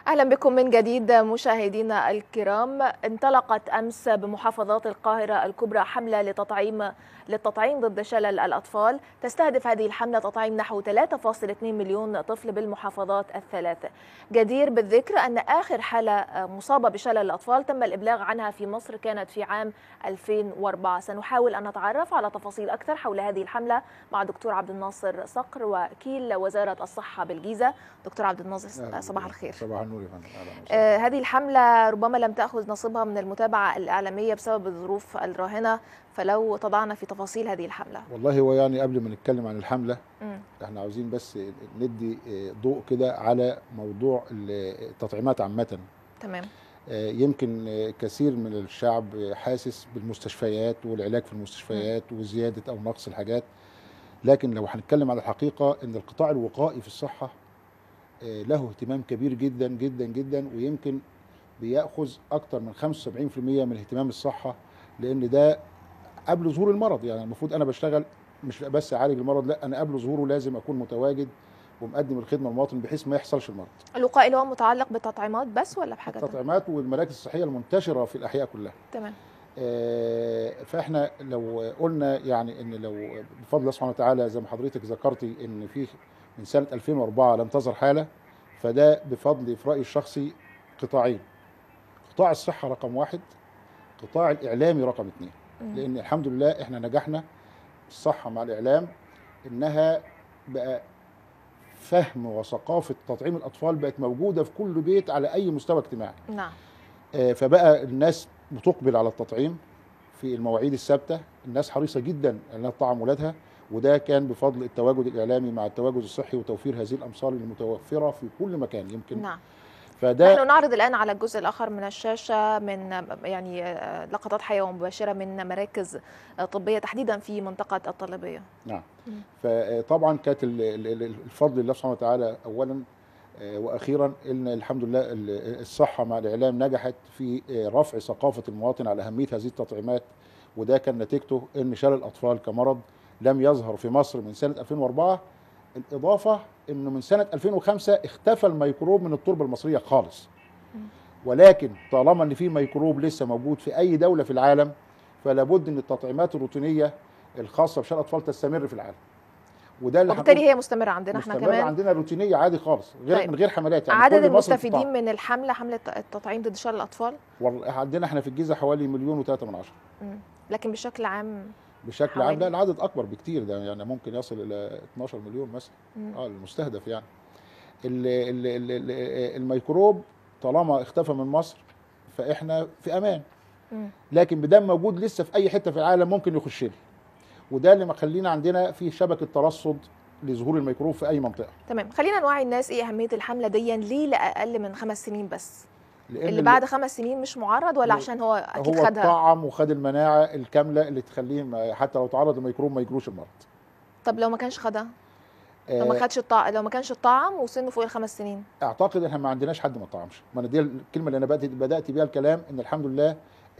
اهلا بكم من جديد مشاهدينا الكرام انطلقت امس بمحافظات القاهره الكبرى حمله لتطعيم للتطعيم ضد شلل الاطفال تستهدف هذه الحمله تطعيم نحو 3.2 مليون طفل بالمحافظات الثلاث جدير بالذكر ان اخر حاله مصابه بشلل الاطفال تم الابلاغ عنها في مصر كانت في عام 2004 سنحاول ان نتعرف على تفاصيل اكثر حول هذه الحمله مع دكتور عبد الناصر صقر وكيل وزاره الصحه بالجيزه دكتور عبد الناصر صباح الخير صباح النور يا فندم آه هذه الحملة ربما لم تأخذ نصيبها من المتابعة الإعلامية بسبب الظروف الراهنة فلو تضعنا في تفاصيل هذه الحملة والله هو يعني قبل ما نتكلم عن الحملة مم. احنا عاوزين بس ندي ضوء كده على موضوع التطعيمات عامة تمام يمكن كثير من الشعب حاسس بالمستشفيات والعلاج في المستشفيات وزيادة أو نقص الحاجات لكن لو هنتكلم على الحقيقة إن القطاع الوقائي في الصحة له اهتمام كبير جدا جدا جدا ويمكن بياخذ اكتر من 75% من اهتمام الصحه لان ده قبل ظهور المرض يعني المفروض انا بشتغل مش بس اعالج المرض لا انا قبل ظهوره لازم اكون متواجد ومقدم الخدمه للمواطن بحيث ما يحصلش المرض. الوقائي اللي هو متعلق بالتطعيمات بس ولا بحاجه تانية؟ التطعيمات والمراكز الصحيه المنتشره في الاحياء كلها. تمام. آه فاحنا لو قلنا يعني ان لو بفضل الله سبحانه وتعالى زي ما حضرتك ذكرتي ان في من سنه 2004 لم تظهر حاله فده بفضل في رايي الشخصي قطاعين قطاع الصحه رقم واحد قطاع الاعلامي رقم اثنين لان الحمد لله احنا نجحنا الصحه مع الاعلام انها بقى فهم وثقافه تطعيم الاطفال بقت موجوده في كل بيت على اي مستوى اجتماعي نعم آه فبقى الناس بتقبل على التطعيم في المواعيد الثابته الناس حريصه جدا انها تطعم ولادها وده كان بفضل التواجد الاعلامي مع التواجد الصحي وتوفير هذه الامصار المتوفره في كل مكان يمكن نعم فده نحن نعرض الان على الجزء الاخر من الشاشه من يعني لقطات حيه ومباشره من مراكز طبيه تحديدا في منطقه الطلبيه نعم فطبعا كانت الفضل لله سبحانه وتعالى اولا واخيرا ان الحمد لله الصحه مع الاعلام نجحت في رفع ثقافه المواطن على اهميه هذه التطعيمات وده كان نتيجته ان شلل الاطفال كمرض لم يظهر في مصر من سنه 2004 الاضافه انه من سنه 2005 اختفى الميكروب من التربه المصريه خالص ولكن طالما ان في ميكروب لسه موجود في اي دوله في العالم فلا بد ان التطعيمات الروتينيه الخاصه بشلل الاطفال تستمر في العالم وده اللي وبالتالي هي مستمره عندنا احنا كمان عندنا روتينيه عادي خالص غير طيب. من غير حملات يعني عدد المستفيدين من الحمله حمله التطعيم ضد شلل الاطفال عندنا احنا في الجيزه حوالي مليون وثلاثة من عشرة لكن بشكل عام بشكل حوالي. عام لا العدد اكبر بكتير ده يعني ممكن يصل الى 12 مليون مثلا اه المستهدف يعني ال ال ال الميكروب طالما اختفى من مصر فاحنا في امان مم. لكن بدم موجود لسه في اي حته في العالم ممكن يخش لي وده اللي مخلينا عندنا في شبكه ترصد لظهور الميكروب في اي منطقه تمام خلينا نوعي الناس ايه اهميه الحمله دي ليه لاقل من خمس سنين بس لأن اللي بعد خمس سنين مش معرض ولا عشان هو اكيد هو خدها طعم وخد المناعه الكامله اللي تخليه حتى لو تعرض لميكروب ما يجروش المرض طب لو ما كانش خدها لو ما خدش الطعم لو ما كانش الطعم وسنه فوق الخمس سنين اعتقد احنا ما عندناش حد ما طعمش ما انا دي الكلمه اللي انا بدات بدات بيها الكلام ان الحمد لله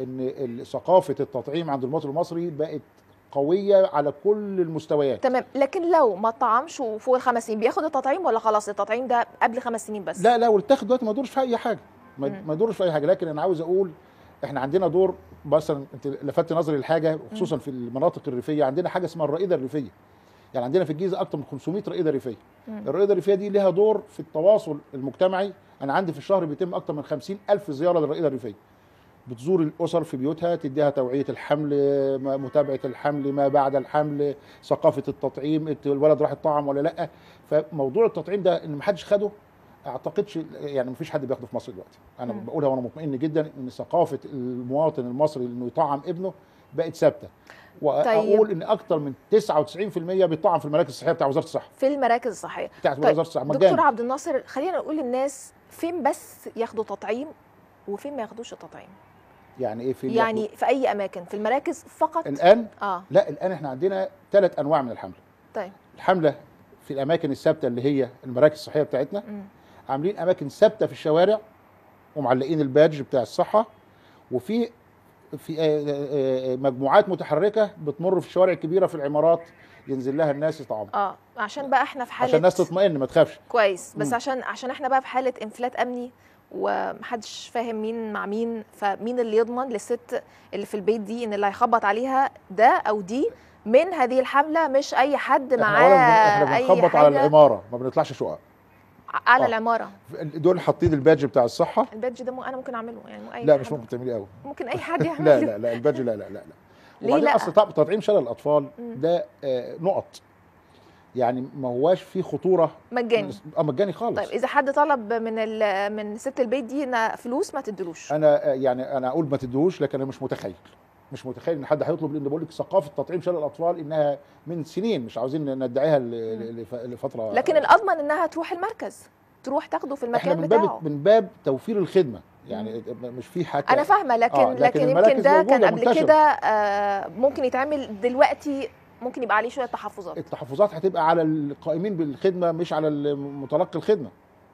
ان ثقافه التطعيم عند المواطن المصري بقت قويه على كل المستويات تمام لكن لو ما طعمش وفوق الخمس سنين بياخد التطعيم ولا خلاص التطعيم ده قبل خمس سنين بس لا لا والتاخد دلوقتي ما يدورش في اي حاجه ما يدورش في اي حاجه لكن انا عاوز اقول احنا عندنا دور مثلا انت لفتت نظري لحاجه خصوصا في المناطق الريفيه عندنا حاجه اسمها الرائده الريفيه يعني عندنا في الجيزه اكثر من 500 رائده ريفيه الرائده الريفيه دي لها دور في التواصل المجتمعي انا عندي في الشهر بيتم اكثر من 50 الف زياره للرائده الريفيه بتزور الاسر في بيوتها تديها توعيه الحمل متابعه الحمل ما بعد الحمل ثقافه التطعيم الولد راح يطعم ولا لا فموضوع التطعيم ده ان ما حدش خده اعتقدش يعني ما فيش حد بياخده في مصر دلوقتي انا مم. بقولها وانا مطمئن جدا ان ثقافه المواطن المصري انه يطعم ابنه بقت ثابته واقول طيب. ان اكتر من 99% بيطعم في المراكز الصحيه بتاع وزاره الصحه في المراكز الصحيه بتاعت طيب. وزاره الصحه دكتور عبد الناصر خلينا نقول للناس فين بس ياخدوا تطعيم وفين ما ياخدوش التطعيم يعني ايه فين يعني ياخدوا؟ في اي اماكن في المراكز فقط الان اه لا الان احنا عندنا ثلاث انواع من الحمله طيب الحمله في الاماكن الثابته اللي هي المراكز الصحيه بتاعتنا مم. عاملين اماكن ثابته في الشوارع ومعلقين البادج بتاع الصحه وفي في آه، آه، آه، مجموعات متحركه بتمر في الشوارع الكبيره في العمارات ينزل لها الناس يطعموا اه عشان بقى احنا في حاله عشان الناس تطمئن ما تخافش كويس بس مم. عشان عشان احنا بقى في حاله انفلات امني ومحدش فاهم مين مع مين فمين اللي يضمن للست اللي في البيت دي ان اللي هيخبط عليها ده او دي من هذه الحمله مش اي حد احنا معاه اولا بن- احنا اي بنخبط على حاجه العماره ما بنطلعش شقق على آه. العماره دول حاطين البادج بتاع الصحه البادج ده مو- انا ممكن اعمله يعني اي لا حد مش ممكن تعمليه قوي ممكن اي حد يعمله لا لا لا البادج لا لا لا لا ليه وبعدين لا؟ اصل طب- تطعيم شلل الاطفال مم. ده آه، نقط يعني ما هواش فيه خطوره مجاني اه مجاني خالص طيب اذا حد طلب من ال- من ست البيت دي إن فلوس ما تدلوش انا آه، يعني انا اقول ما تدوش لكن انا مش متخيل مش متخيل ان حد هيطلب لان بقول لك ثقافه تطعيم شلل الاطفال انها من سنين مش عاوزين ندعيها ل- ل- لف- لفتره لكن الأضمن إنها تروح المركز تروح تاخده في احنا المكان من بتاعه باب من باب توفير الخدمه يعني مش في حاجه أنا فاهمة لكن آه، لكن, لكن يمكن المراكز ده كان موجودة قبل منتشرة. كده آه، ممكن يتعمل دلوقتي ممكن يبقى عليه شوية تحفظات التحفظات هتبقى على القائمين بالخدمه مش على متلقي الخدمه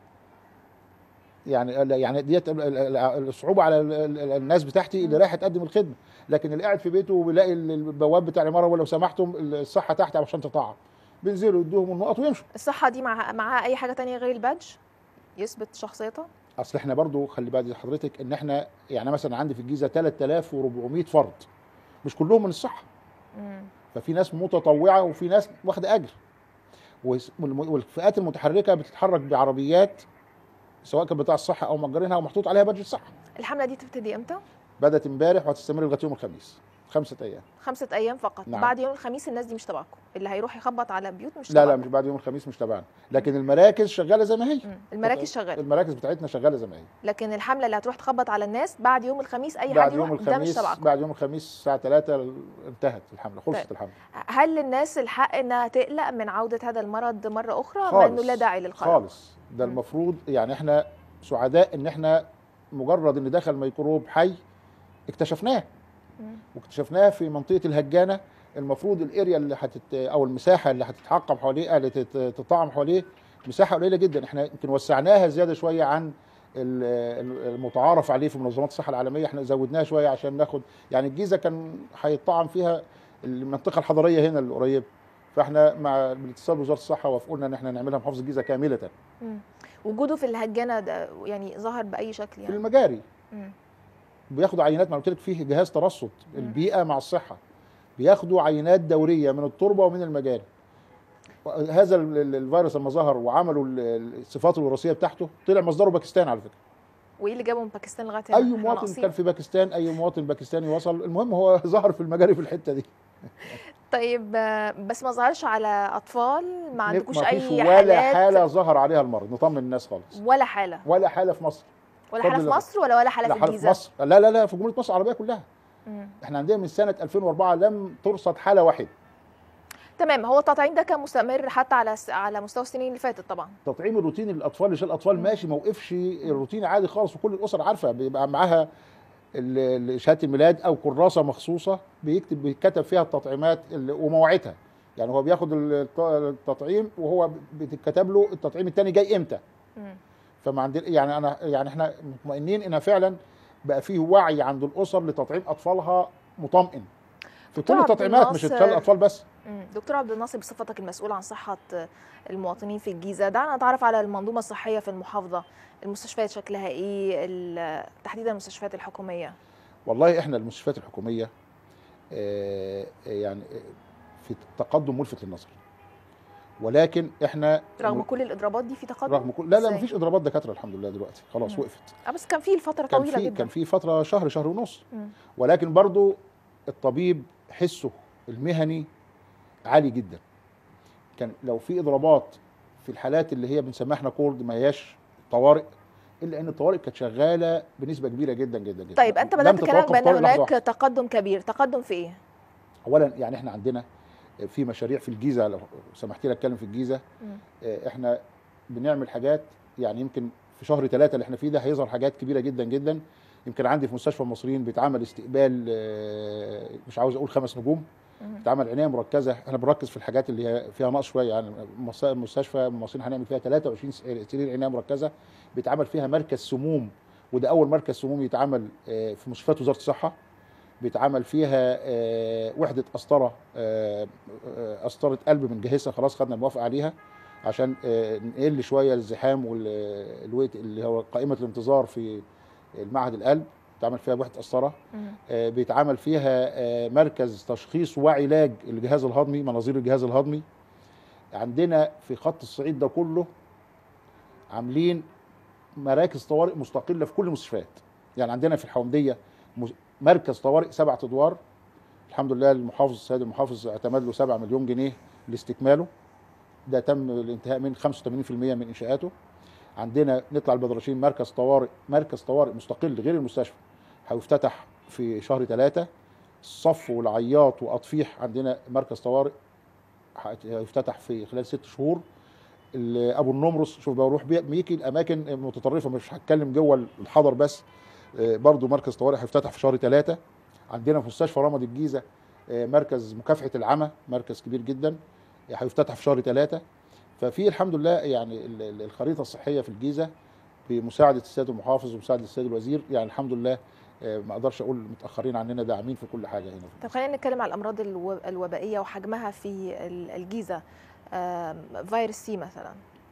يعني يعني ديت ال- ال- الصعوبه على ال- ال- الناس بتاعتي اللي رايحه تقدم الخدمه لكن اللي قاعد في بيته وبيلاقي ال- البواب بتاع العماره ولو سمحتم الصحه تحت عشان تطعم بينزلوا يدوهم النقط ويمشوا الصحة دي مع معاها أي حاجة تانية غير البادج يثبت شخصيتها اصل احنا برضو خلي بالك حضرتك ان احنا يعني مثلا عندي في الجيزه 3400 فرد مش كلهم من الصحه مم. ففي ناس متطوعه وفي ناس واخده اجر وس- والم- والفئات المتحركه بتتحرك بعربيات سواء كان بتاع الصحه او مأجرينها ومحطوط عليها بادج الصحه الحملة دي تبتدي إمتى؟ بدات امبارح وهتستمر لغايه يوم الخميس خمسه ايام خمسة أيام فقط نعم. بعد يوم الخميس الناس دي مش تبعكم اللي هيروح يخبط على بيوت مش لا لا تبعكم. مش بعد يوم الخميس مش تبعنا لكن المراكز شغاله زي ما هي مم. المراكز شغالة المراكز بتاعتنا شغاله زي ما هي لكن الحملة اللي هتروح تخبط على الناس بعد يوم الخميس أي حد بعد يروح يوم ده مش الخميس تبعكم بعد يوم الخميس الساعه 3 انتهت الحمله خلصت طيب. الحمله هل للناس الحق انها تقلق من عوده هذا المرض مره اخرى مع انه لا داعي للقلق خالص ده مم. المفروض يعني احنا سعداء ان احنا مجرد ان دخل ميكروب حي اكتشفناه مم. واكتشفناه في منطقه الهجانه المفروض الاريا اللي هتت او المساحه اللي هتتعقم حواليه اللي تت- تطعم حواليه مساحه قليله جدا احنا يمكن وسعناها زياده شويه عن ال- المتعارف عليه في منظمات الصحه العالميه احنا زودناها شويه عشان ناخد يعني الجيزه كان هيطعم فيها المنطقه الحضريه هنا القريب فاحنا مع بالاتصال بوزاره الصحه وافقوا لنا ان احنا نعملها محافظه الجيزه كامله مم. وجوده في الهجانه ده يعني ظهر باي شكل في يعني المجاري مم. بياخدوا عينات ما قلت لك فيه جهاز ترصد مم. البيئه مع الصحه بياخدوا عينات دوريه من التربه ومن المجاري هذا ال- ال- الفيروس لما ظهر وعملوا ال- ال- الصفات الوراثيه بتاعته طلع مصدره باكستان على فكره وايه اللي جابه من باكستان لغايه هنا؟ اي إحنا مواطن ناقصين. كان في باكستان اي مواطن باكستاني وصل المهم هو ظهر في المجاري في الحته دي طيب آه، بس ما ظهرش على اطفال ما عندكوش ما فيش اي ولا حالات حاله ظهر عليها المرض نطمن الناس خالص ولا حاله ولا حاله في مصر ولا بفضل حاله في الله. مصر ولا ولا حاله لا في حاله في الجيزه مصر لا لا لا في جمهوريه مصر العربيه كلها مم. احنا عندنا من سنه 2004 لم ترصد حاله واحده تمام هو التطعيم ده كان مستمر حتى على س- على مستوى السنين اللي فاتت طبعا تطعيم الروتيني للاطفال لشال الاطفال ماشي ما وقفش الروتيني عادي خالص وكل الاسر عارفه بيبقى معاها ال- ال- شهاده الميلاد او كراسه مخصوصه بيكتب بيتكتب فيها التطعيمات ال- ومواعيدها يعني هو بياخد الت- التطعيم وهو بتتكتب له التطعيم الثاني جاي امتى مم. فما عندنا يعني انا يعني احنا مطمئنين ان فعلا بقى فيه وعي عند الاسر لتطعيم اطفالها مطمئن في دكتور كل عبد التطعيمات مش الناصر- الاطفال بس مم. دكتور عبد الناصر بصفتك المسؤول عن صحة المواطنين في الجيزة دعنا نتعرف على المنظومة الصحية في المحافظة المستشفيات شكلها ايه ال- تحديدا المستشفيات الحكومية والله احنا المستشفيات الحكوميه آه، يعني في تقدم ملفت للنظر ولكن احنا رغم كل الاضرابات دي في تقدم رغم كل لا لا إزاي؟ مفيش اضرابات دكاتره الحمد لله دلوقتي خلاص مم. وقفت اه بس كان في الفترة كان طويلة في جدا كان في فتره شهر شهر ونص مم. ولكن برضو الطبيب حسه المهني عالي جدا كان لو في اضرابات في الحالات اللي هي بنسميها احنا كولد ما هياش طوارئ الا ان الطوارئ كانت شغاله بنسبه كبيره جدا جدا جدا طيب انت لم بدأت كلامك تتوقف بأن طوارئ لحظة هناك واحدة. تقدم كبير تقدم في ايه؟ اولا يعني احنا عندنا في مشاريع في الجيزه لو سمحتي لي اتكلم في الجيزه مم. اه، احنا بنعمل حاجات يعني يمكن في شهر ثلاثة اللي احنا فيه ده هيظهر حاجات كبيره جدا جدا يمكن عندي في مستشفى المصريين بيتعمل استقبال اه، مش عاوز اقول خمس نجوم مم. بتعمل عنايه مركزه احنا بنركز في الحاجات اللي هي فيها نقص شويه يعني مس- مستشفى المصريين هنعمل فيها 23 سرير عنايه مركزه بيتعمل فيها مركز سموم وده اول مركز سموم يتعمل اه، في مستشفيات وزاره الصحه بيتعمل فيها آه، وحده قسطره آه، آه، قسطره قلب بنجهزها خلاص خدنا الموافقه عليها عشان آه، نقل شويه الزحام والويت اللي هو قائمه الانتظار في المعهد القلب بيتعمل فيها وحده قسطره مم. آه، بيتعمل فيها آه، مركز تشخيص وعلاج الجهاز الهضمي مناظير الجهاز الهضمي عندنا في خط الصعيد ده كله عاملين مراكز طوارئ مستقله في كل المستشفيات يعني عندنا في الحومديه مس- مركز طوارئ سبعة ادوار الحمد لله المحافظ السيد المحافظ اعتمد له 7 مليون جنيه لاستكماله ده تم الانتهاء من 85% من انشاءاته عندنا نطلع البدرشين مركز طوارئ مركز طوارئ مستقل غير المستشفى هيفتتح في شهر ثلاثة الصف والعياط واطفيح عندنا مركز طوارئ هيفتتح في خلال ست شهور ال- ابو النمرس شوف بروح بي- بيجي الاماكن متطرفه مش هتكلم جوه الحضر بس آه، برضو مركز طوارئ هيفتتح في شهر ثلاثة عندنا في مستشفى رمض الجيزه آه، مركز مكافحه العمى مركز كبير جدا آه، هيفتتح في شهر ثلاثة ففي الحمد لله يعني ال- ال- الخريطه الصحيه في الجيزه بمساعده السيد المحافظ ومساعده السيد الوزير يعني الحمد لله آه، ما اقدرش اقول متاخرين عننا داعمين في كل حاجه هنا طب خلينا نتكلم على الامراض الو- الوبائيه وحجمها في ال- الجيزه آم، فيروس سي مثلا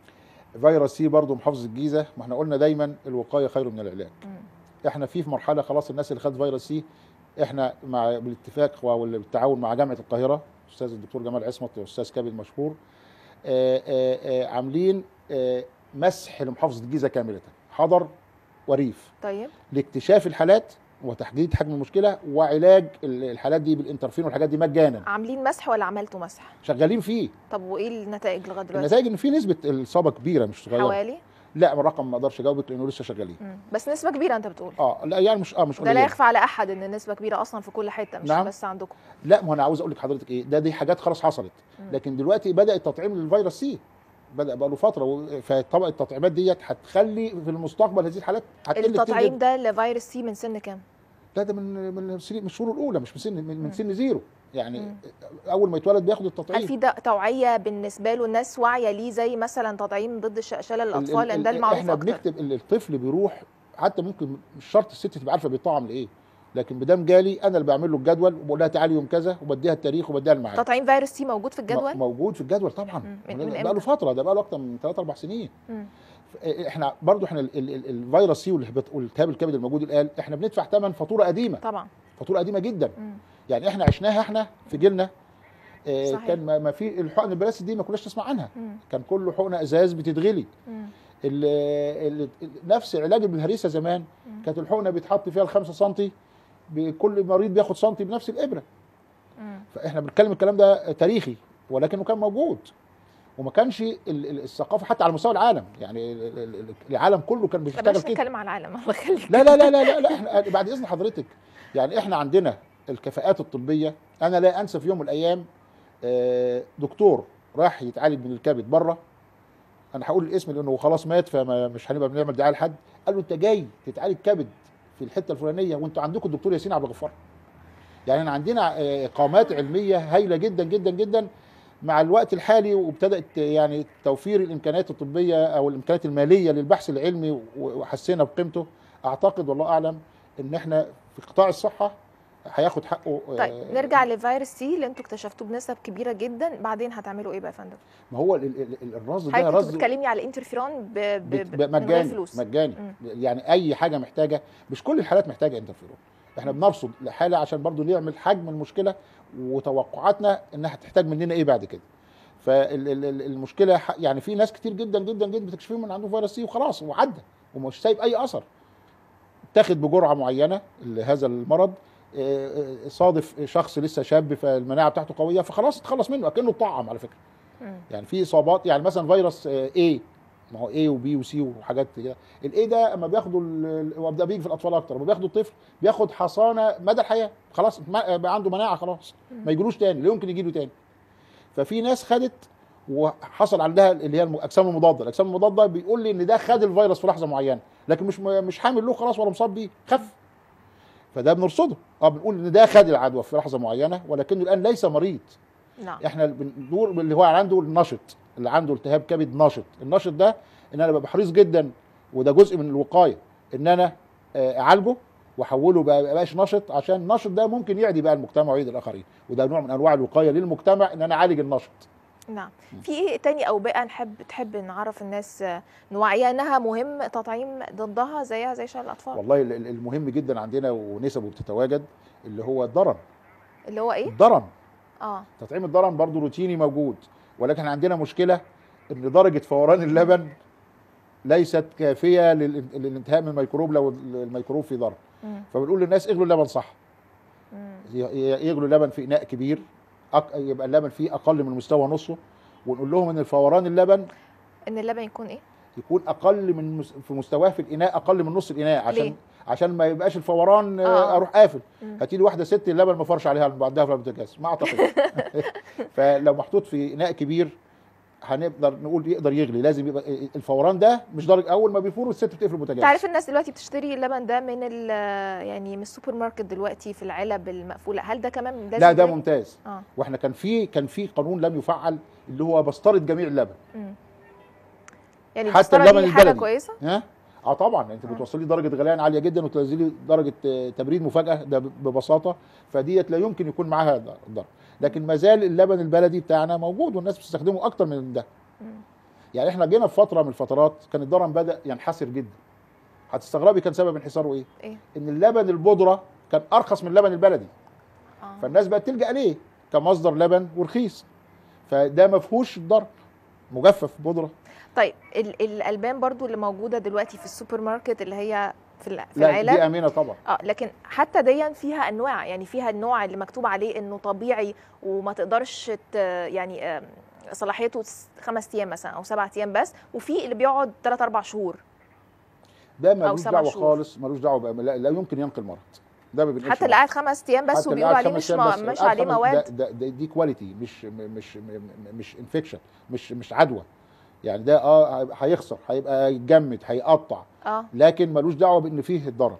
فيروس سي برضو محافظه الجيزه ما احنا قلنا دايما الوقايه خير من العلاج مم. احنا في في مرحله خلاص الناس اللي خدت فيروس سي احنا مع بالاتفاق والتعاون مع جامعه القاهره استاذ الدكتور جمال عصمت واستاذ كابل مشهور آه، آه، آه، عاملين آه، مسح لمحافظه الجيزه كامله حضر وريف طيب لاكتشاف الحالات وتحديد حجم المشكله وعلاج ال- الحالات دي بالانترفين والحاجات دي مجانا عاملين مسح ولا عملتوا مسح شغالين فيه طب وايه النتائج لغايه دلوقتي النتائج ان في نسبه الاصابه كبيره مش صغيره حوالي لا الرقم ما اقدرش اجاوبك لانه لسه شغالين مم. بس نسبه كبيره انت بتقول اه لا يعني مش اه مش ده لا قليلة. يخفى على احد ان نسبه كبيره اصلا في كل حته مش نعم. بس عندكم لا ما هو انا عاوز اقول لك حضرتك ايه ده دي حاجات خلاص حصلت مم. لكن دلوقتي بدا التطعيم للفيروس سي بدا بقى له فتره و- فطبق التطعيمات ديت هتخلي في المستقبل هذه الحالات هتقل كتير التطعيم جدا. ده لفيروس سي من سن كام لا ده من من السنين- من الشهور الاولى مش من سن من, من سن زيرو يعني مم. اول ما يتولد بياخد هل التطعيم في ده توعيه بالنسبه له الناس واعيه ليه زي مثلا تطعيم ضد الشلل ال- للاطفال ال- لان ده ال- المعروف احنا اكتر بنكتب ال- الطفل بيروح حتى ممكن مش شرط الست تبقى عارفه بيطعم لايه لكن بدام جالي انا اللي بعمل له الجدول وبقول لها تعالي يوم كذا وبديها التاريخ وبديها الميعاد تطعيم فيروس سي موجود في الجدول م- موجود في الجدول طبعا مم. من- من بقى له إمتى؟ فتره ده بقى له اكتر من 3 4 سنين مم. احنا برضو احنا ال- ال- ال- الفيروس سي والهبط- والالتهاب الكبد الموجود الان احنا بندفع ثمن فاتوره قديمه طبعا فاتوره قديمه جدا مم. يعني احنا عشناها احنا في جيلنا اه صحيح. كان ما ما في الحقن البلاستيك دي ما كناش تسمع عنها مم. كان كله حقنه ازاز بتتغلي مم. ال ال ال نفس علاج البلهارسيا زمان مم. كانت الحقنه بيتحط فيها الخمسة سم بكل مريض بياخد سنتي بنفس الابره مم. فاحنا بنتكلم الكلام ده تاريخي ولكنه كان موجود وما كانش ال- ال- الثقافه حتى على مستوى العالم يعني ال- ال- ال- العالم كله كان لا بيشتغل بلاش كده نتكلم على العالم الله يخليك لا لا لا لا لا, لا احنا بعد اذن حضرتك يعني احنا عندنا الكفاءات الطبيه انا لا انسى في يوم من الايام آه، دكتور راح يتعالج من الكبد بره انا هقول الاسم لانه هو خلاص مات فما مش هنبقى بنعمل دعايه لحد قال له انت جاي تتعالج كبد في الحته الفلانيه وانتوا عندكم الدكتور ياسين عبد الغفار يعني احنا عندنا آه، قامات علميه هايله جدا جدا جدا مع الوقت الحالي وابتدات يعني توفير الامكانيات الطبيه او الامكانيات الماليه للبحث العلمي و- وحسينا بقيمته اعتقد والله اعلم ان احنا في قطاع الصحه هياخد حقه آه، طيب نرجع لفيروس سي اللي انتوا اكتشفتوه بنسب كبيره جدا بعدين هتعملوا ايه بقى يا فندم؟ ما هو ال- ال- ال- الرصد ده حضرتك كنت رصد بتكلمني على الانترفيرون ب... ب... بت- ب... من غير مجاني فلوس مجاني مم. يعني اي حاجه محتاجه مش كل الحالات محتاجه انترفيرون احنا بنرصد الحاله عشان برضو نعمل حجم المشكله وتوقعاتنا انها هتحتاج مننا ايه بعد كده فالمشكله يعني في ناس كتير جدا جدا جدا بتكشفهم ان عنده فيروس سي وخلاص وعدى ومش سايب اي اثر تاخد بجرعه معينه لهذا المرض آه، آه، صادف شخص لسه شاب فالمناعه بتاعته قويه فخلاص اتخلص منه اكنه اتطعم على فكره مم. يعني في اصابات يعني مثلا فيروس اي ما هو اي وبي وسي وحاجات كده الاي ده اما بياخدوا ال- ال- وده بيجي في الاطفال اكتر لما بياخدوا الطفل بياخد حصانه مدى الحياه خلاص ما- بقى عنده مناعه خلاص ما يجيلوش تاني لا يمكن يجيله تاني ففي ناس خدت وحصل عندها اللي هي الاجسام المضاده الاجسام المضاده بيقول لي ان ده خد الفيروس في لحظه معينه لكن مش مش حامل له خلاص ولا مصاب بيه خف فده بنرصده اه بنقول ان ده خد العدوى في لحظه معينه ولكنه الان ليس مريض نعم احنا بندور اللي هو عنده النشط اللي عنده التهاب كبد نشط النشط ده ان انا ببقى حريص جدا وده جزء من الوقايه ان انا آه، اعالجه واحوله بقى ما بقاش نشط عشان النشط ده ممكن يعدي بقى المجتمع ويعدي الاخرين وده نوع من انواع الوقايه للمجتمع ان انا اعالج النشط نعم في ايه تاني اوبئه نحب تحب نعرف الناس آه، نوعيها انها مهم تطعيم ضدها زيها زي شلل الاطفال والله ال- ال- المهم جدا عندنا ونسبه بتتواجد اللي هو الضرن اللي هو ايه الضرن اه تطعيم الضرن برضه روتيني موجود ولكن عندنا مشكله ان درجه فوران اللبن ليست كافيه للان- للانتهاء من الميكروب لو الميكروب في ضرن مم. فبنقول للناس اغلوا اللبن صح مم. ي- ي- يغلوا اللبن في اناء كبير أق... يبقى اللبن فيه اقل من مستوى نصه ونقول لهم ان الفوران اللبن ان اللبن يكون ايه يكون اقل من مس... في مستواه في الاناء اقل من نص الاناء عشان ليه؟ عشان ما يبقاش الفوران آه. آه. اروح قافل مم. هاتي لي واحده ست اللبن ما فرش عليها بعدها في البوتاجاز ما اعتقد فلو محطوط في اناء كبير هنقدر نقول يقدر يغلي لازم يبقى الفوران ده مش درجه اول ما بيفور الست بتقفل البوتاجاز تعرف الناس دلوقتي بتشتري اللبن ده من ال يعني من السوبر ماركت دلوقتي في العلب المقفوله هل ده كمان لازم لا ده يتعمل؟ ممتاز اه واحنا كان في كان في قانون لم يفعل اللي هو بسترد جميع اللبن مم. يعني حتى البسطرة اللبن دي حاجه البلدي. كويسه ها اه طبعا انت آه. بتوصلي درجه غليان عاليه جدا وتنزلي درجه آه، تبريد مفاجاه ده ب- ببساطه فديت لا يمكن يكون معاها ضرر لكن ما زال اللبن البلدي بتاعنا موجود والناس بتستخدمه اكتر من ده مم. يعني احنا جينا في فتره من الفترات كان الضرر بدا ينحسر جدا هتستغربي كان سبب انحساره ايه ايه ان اللبن البودره كان ارخص من اللبن البلدي اه فالناس بقت تلجا ليه كمصدر لبن ورخيص فده ما فيهوش ضرر مجفف بودره طيب ال- الالبان برضو اللي موجوده دلوقتي في السوبر ماركت اللي هي في الع- في لا العلب دي امنه طبعا اه لكن حتى ديا فيها انواع يعني فيها النوع اللي مكتوب عليه انه طبيعي وما تقدرش ت يعني آم، صلاحيته س- خمس ايام مثلا او سبعة ايام بس وفي اللي بيقعد 3 4 شهور ده ملوش سبع دعوه شهور. خالص ملوش دعوه بقى لا, لا يمكن ينقل مرض ده ما بينقلش حتى اللي مرض. قاعد خمس ايام بس حتى اللي وبيقولوا قاعد عليه خمس مش أيام ما بس، مش قاعد عليه خمس- مواد ده, ده, ده دي كواليتي مش مش مش انفكشن مش مش عدوى يعني ده اه هيخسر هيبقى يتجمد هيقطع اه لكن ملوش دعوه بان فيه الضرر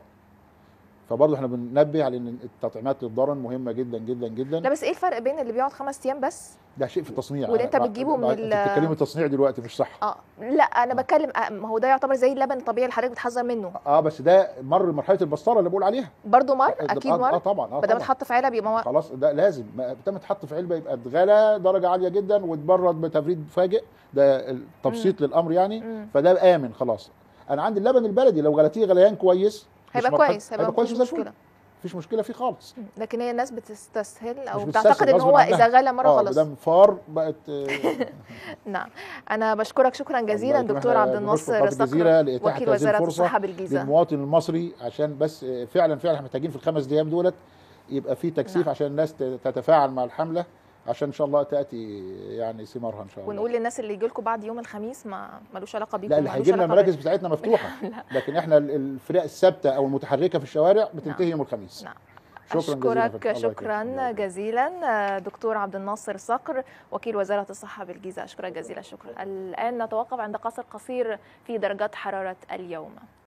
فبرضه احنا بننبه على ان التطعيمات للضرر مهمه جدا جدا جدا لا بس ايه الفرق بين اللي بيقعد خمس ايام بس ده شيء في التصنيع واللي انت أنا- بتجيبه من انت ال- بتتكلمي التصنيع دلوقتي مش صح اه لا انا بتكلم آه، ما هو ده يعتبر زي اللبن الطبيعي اللي حضرتك بتحذر منه اه بس ده مر مرحله البسطره اللي بقول عليها برضو مر آه، اكيد آه، اه مر طبعا اه ما دام طبعا اتحط في علب يبقى مر خلاص ده لازم ما دام اتحط في علبه يبقى اتغلى درجه عاليه جدا واتبرد بتبريد مفاجئ ده التبسيط للامر يعني مم. فده امن خلاص انا عندي اللبن البلدي لو غليتيه غليان كويس مش هيبقى مرحلة- كويس هيبقى هيبقى كويس مفيش وزي الفل مشكله مفيش مشكله فيه خالص مم. لكن هي الناس بتستسهل او مش بتعتقد بتستسهل، ان غصب هو عنها. اذا غلى مره اه خلاص مدام فار بقت آه، نعم انا بشكرك شكرا جزيلا الله دكتور يكرمك. عبد بنشكر الناصر قناة صقر الجزيرة لإتاحة وكيل هذه وزاره الفرصة الصحه بالجيزه للمواطن المصري عشان بس آه، فعلا فعلا احنا محتاجين في الخمس ايام دولت يبقى في تكثيف نعم. عشان الناس ت- تتفاعل مع الحمله عشان ان شاء الله تاتي يعني ثمارها ان شاء الله ونقول للناس اللي يجي لكم بعد يوم الخميس ما ملوش علاقه بيكم لا اللي ملوش هيجي لنا علاقة المراكز بتاعتنا مفتوحه لكن احنا ال- الفرق الثابته او المتحركه في الشوارع بتنتهي يوم الخميس نعم. شكرا جزيلا فندم. أشكرك الله يكرمك. شكرا الله يكرمك. جزيلا دكتور عبد الناصر صقر وكيل وزارة الصحة بالجيزة أشكرك جزيلا شكرا الآن نتوقف عند قصر قصير في درجات حرارة اليوم